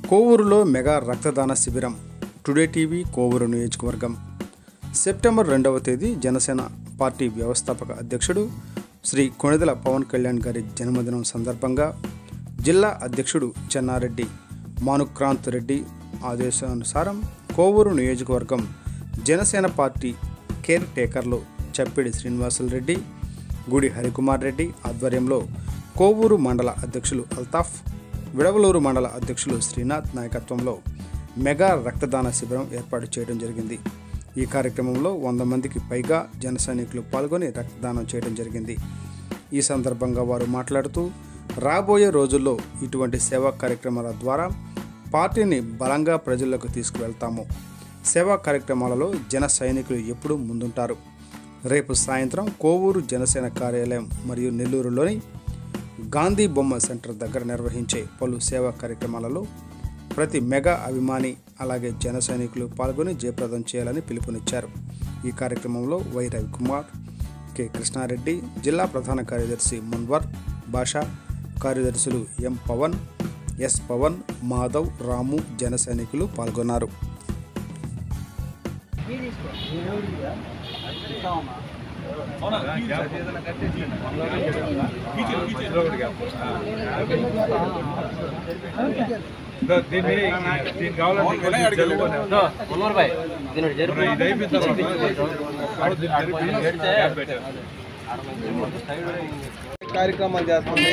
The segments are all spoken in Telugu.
కోవూరులో మెగా రక్తదాన శిబిరం టుడే టీవీ కోవూరు నియోజకవర్గం సెప్టెంబర్ రెండవ తేదీ జనసేన పార్టీ వ్యవస్థాపక అధ్యక్షుడు శ్రీ కొణిదల పవన్ కళ్యాణ్ గారి జన్మదినం సందర్భంగా జిల్లా అధ్యక్షుడు చెన్నారెడ్డి మానుక్రాంత్ రెడ్డి ఆదేశానుసారం కోవూరు నియోజకవర్గం జనసేన పార్టీ కేర్ టేకర్లు చప్పిడి శ్రీనివాసులు గుడి హరికుమార్ రెడ్డి ఆధ్వర్యంలో కోవూరు మండల అధ్యక్షులు అల్తాఫ్ విడవలూరు మండల అధ్యక్షులు శ్రీనాథ్ నాయకత్వంలో మెగా రక్తదాన శిబిరం ఏర్పాటు చేయడం జరిగింది ఈ కార్యక్రమంలో వంద మందికి పైగా జన సైనికులు పాల్గొని రక్తదానం చేయడం జరిగింది ఈ సందర్భంగా వారు మాట్లాడుతూ రాబోయే రోజుల్లో ఇటువంటి సేవా కార్యక్రమాల ద్వారా పార్టీని బలంగా ప్రజల్లోకి తీసుకువెళ్తాము సేవా కార్యక్రమాలలో జన సైనికులు ఎప్పుడూ ముందుంటారు రేపు సాయంత్రం కోవూరు జనసేన కార్యాలయం మరియు నెల్లూరులోని గాంధీ బొమ్మ సెంటర్ దగ్గర నిర్వహించే పలు సేవా కార్యక్రమాలలో ప్రతి మెగా అభిమాని అలాగే జన సైనికులు పాల్గొని జయప్రదం చేయాలని పిలుపునిచ్చారు ఈ కార్యక్రమంలో వై రవికుమార్ కె కృష్ణారెడ్డి జిల్లా ప్రధాన కార్యదర్శి మున్వర్ భాషా కార్యదర్శులు ఎం పవన్ ఎస్ పవన్ మాధవ్ రాము జన సైనికులు పాల్గొన్నారు దీన్ని దీనికి కావాలంటే జరుగు మున్నూరు భాయ్ దీని జరుపు ఇది అయిపోయిన తర్వాత దీన్ని జరిపి గ్యాప్ పెట్టారు. కార్యక్రమాలు చేస్తుంది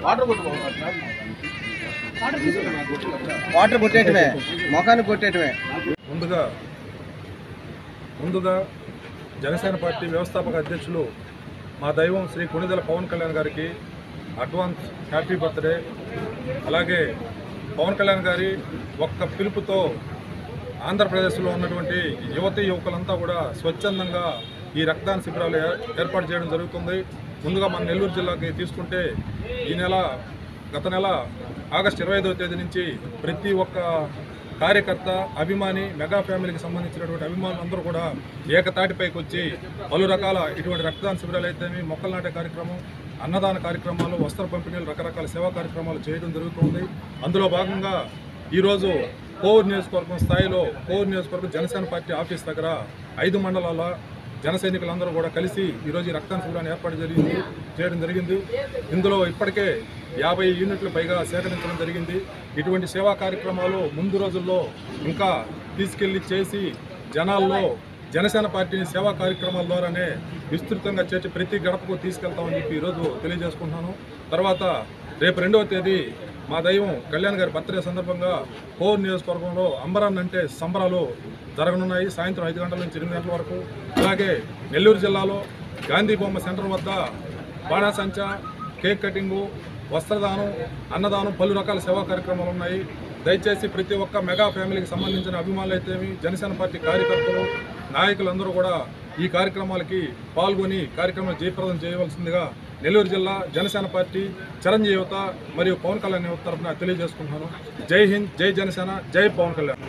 వాటర్ కొట్టేయటమే మొఖాన్ని కొట్టేయటమే ముందుగా ముందుగా జనసేన పార్టీ వ్యవస్థాపక అధ్యక్షులు మా దైవం శ్రీ కొణిదెల పవన్ కళ్యాణ్ గారికి అడ్వాన్స్ హ్యాపీ బర్త్డే అలాగే పవన్ కళ్యాణ్ గారి ఒక్క పిలుపుతో ఆంధ్రప్రదేశ్లో ఉన్నటువంటి యువతి యువకులంతా కూడా స్వచ్ఛందంగా ఈ రక్తదాన శిబిరాలు ఏ- ఏర్పాటు చేయడం జరుగుతుంది ముందుగా మన నెల్లూరు జిల్లాకి తీసుకుంటే ఈ నెల గత నెల ఆగస్టు ఇరవై ఐదవ తేదీ నుంచి ప్రతి ఒక్క కార్యకర్త అభిమాని మెగా ఫ్యామిలీకి సంబంధించినటువంటి అభిమానులందరూ కూడా ఏకతాటిపైకి వచ్చి పలు రకాల ఇటువంటి రక్తదాన శిబిరాలు అయితేమి మొక్కలు నాటే కార్యక్రమం అన్నదాన కార్యక్రమాలు వస్త్ర పంపిణీలు రకరకాల సేవా కార్యక్రమాలు చేయడం జరుగుతుంది అందులో భాగంగా ఈరోజు కోవూరు నియోజకవర్గం స్థాయిలో కోవూరు నియోజకవర్గం జనసేన పార్టీ ఆఫీస్ దగ్గర ఐదు మండలాల జన సైనికులందరూ కూడా కలిసి ఈరోజు ఈ రక్తదాన శిబిరాన్ని ఏర్పాటు జరిగింది చేయడం జరిగింది ఇందులో ఇప్పటికే యాభై యూనిట్లు పైగా సేకరించడం జరిగింది ఇటువంటి సేవా కార్యక్రమాలు ముందు రోజుల్లో ఇంకా తీసుకెళ్లి చేసి జనాల్లో జనసేన పార్టీని సేవా కార్యక్రమాల ద్వారానే విస్తృతంగా చేర్చి ప్రతి గడపకు తీసుకెళ్తామని చెప్పి ఈరోజు తెలియజేసుకుంటున్నాను తర్వాత రేపు రెండవ తేదీ మా దైవం కళ్యాణ్ గారి బర్త్డే సందర్భంగా కోర్ నియోజకవర్గంలో అంబరాన్ అంటే సంబరాలు జరగనున్నాయి సాయంత్రం ఐదు గంటల నుంచి ఎనిమిది గంటల వరకు అలాగే నెల్లూరు జిల్లాలో గాంధీ బొమ్మ సెంటర్ వద్ద బాణాసంచ కేక్ కటింగు వస్త్రదానం అన్నదానం పలు రకాల సేవా కార్యక్రమాలు ఉన్నాయి దయచేసి ప్రతి ఒక్క మెగా ఫ్యామిలీకి సంబంధించిన అభిమానులు అయితేమి జనసేన పార్టీ కార్యకర్తలు నాయకులందరూ కూడా ఈ కార్యక్రమాలకి పాల్గొని కార్యక్రమం జయప్రదం చేయవలసిందిగా నెల్లూరు జిల్లా జనసేన పార్టీ చిరంజీవి యువత మరియు పవన్ కళ్యాణ్ యువత తరఫున తెలియజేసుకుంటున్నాను జై హింద్ జై జనసేన జై పవన్ కళ్యాణ్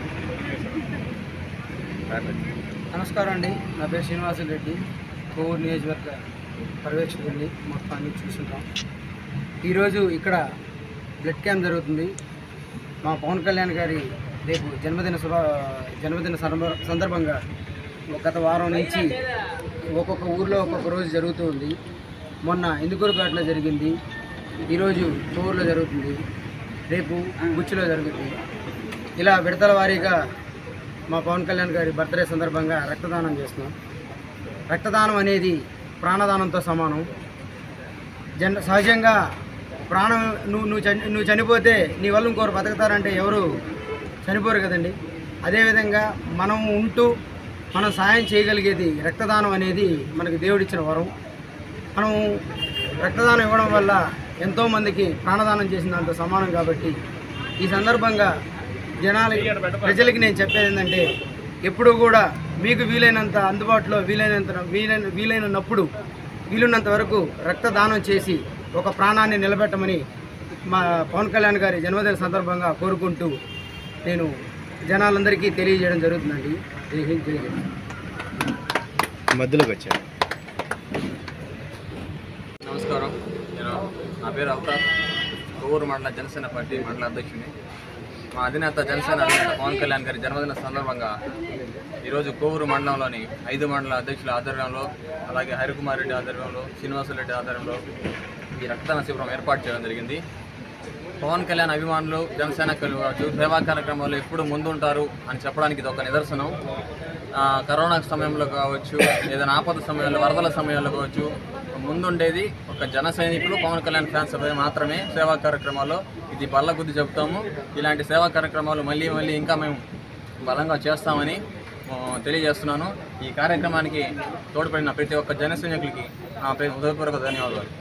నమస్కారం అండి నా పేరు శ్రీనివాసులు రెడ్డి కోవూరు నియోజకవర్గ పర్యవేక్షకుడిని మొత్తం అన్ని చూస్తుంటాం ఈరోజు ఇక్కడ బ్లడ్ క్యాంప్ జరుగుతుంది మా పవన్ కళ్యాణ్ గారి రేపు జన్మదిన శుభ జన్మదిన సందర్భ- సందర్భంగా గత వారం నుంచి ఒక్కొక్క ఊర్లో ఒక్కొక్క రోజు జరుగుతూ ఉంది మొన్న ఇందుకూరుపేటలో జరిగింది ఈరోజు కోవూరులో జరుగుతుంది రేపు గుచ్చిలో జరుగుతుంది ఇలా విడతల వారీగా మా పవన్ కళ్యాణ్ గారి బర్త్డే సందర్భంగా రక్తదానం చేస్తున్నాం రక్తదానం అనేది ప్రాణదానంతో సమానం జన్ సహజంగా ప్రాణం నువ్వు నువ్వు చని నువ్వు చనిపోతే నీ వల్ల ఇంకోరు బతుకుతారంటే ఎవరు చనిపోరు కదండి అదేవిధంగా మనం ఉంటూ మనం సాయం చేయగలిగేది రక్తదానం అనేది మనకి దేవుడిచ్చిన వరం మనం రక్తదానం ఇవ్వడం వల్ల ఎంతోమందికి ప్రాణదానం చేసిన దాంతో సమానం కాబట్టి ఈ సందర్భంగా జనాలకి ప్రజలకి నేను చెప్పేది ఏంటంటే ఎప్పుడూ కూడా మీకు వీలైనంత అందుబాటులో వీలైనంత వీలైన వీలైనప్పుడు వీలున్నంత వరకు రక్తదానం చేసి ఒక ప్రాణాన్ని నిలబెట్టమని మా పవన్ కళ్యాణ్ గారి జన్మదిన సందర్భంగా కోరుకుంటూ నేను జనాలందరికీ తెలియజేయడం జరుగుతుందండి జై హింద్ జై హింద్ మధ్యలోకి వచ్చాడు నమస్కారం నేను నా పేరు అవతార్ కొవ్వూరు మండల జనసేన పార్టీ మండల అధ్యక్షుని మా అధినేత జనసేన అధినేత పవన్ కళ్యాణ్ గారి జన్మదిన సందర్భంగా ఈరోజు కోవూరు మండలంలోని ఐదు మండల అధ్యక్షుల ఆధ్వర్యంలో అలాగే హరికుమార్ రెడ్డి ఆధ్వర్యంలో శ్రీనివాసరెడ్డి ఆధ్వర్యంలో ఈ రక్తదాన శిబిరం ఏర్పాటు చేయడం జరిగింది పవన్ కళ్యాణ్ అభిమానులు జనసేన కావచ్చు సేవా కార్యక్రమాలు ఎప్పుడు ముందుంటారు అని చెప్పడానికి ఇది ఒక నిదర్శనం ఆ, కరోనా సమయంలో కావచ్చు ఏదైనా ఆపద సమయంలో వరదల సమయంలో కావచ్చు ముందుండేది ఒక జన సైనికులు పవన్ కళ్యాణ్ ఫ్యాన్స్ అవి మాత్రమే సేవా కార్యక్రమాల్లో ఇది బల్ల గుద్ది చెప్తాము ఇలాంటి సేవా కార్యక్రమాలు మళ్ళీ మళ్ళీ ఇంకా మేము బలంగా చేస్తామని ఆ, తెలియజేస్తున్నాను ఈ కార్యక్రమానికి తోడ్పడిన ప్రతి ఒక్క జన సైనికులకి నా హృదయపూర్వక ధన్యవాదాలు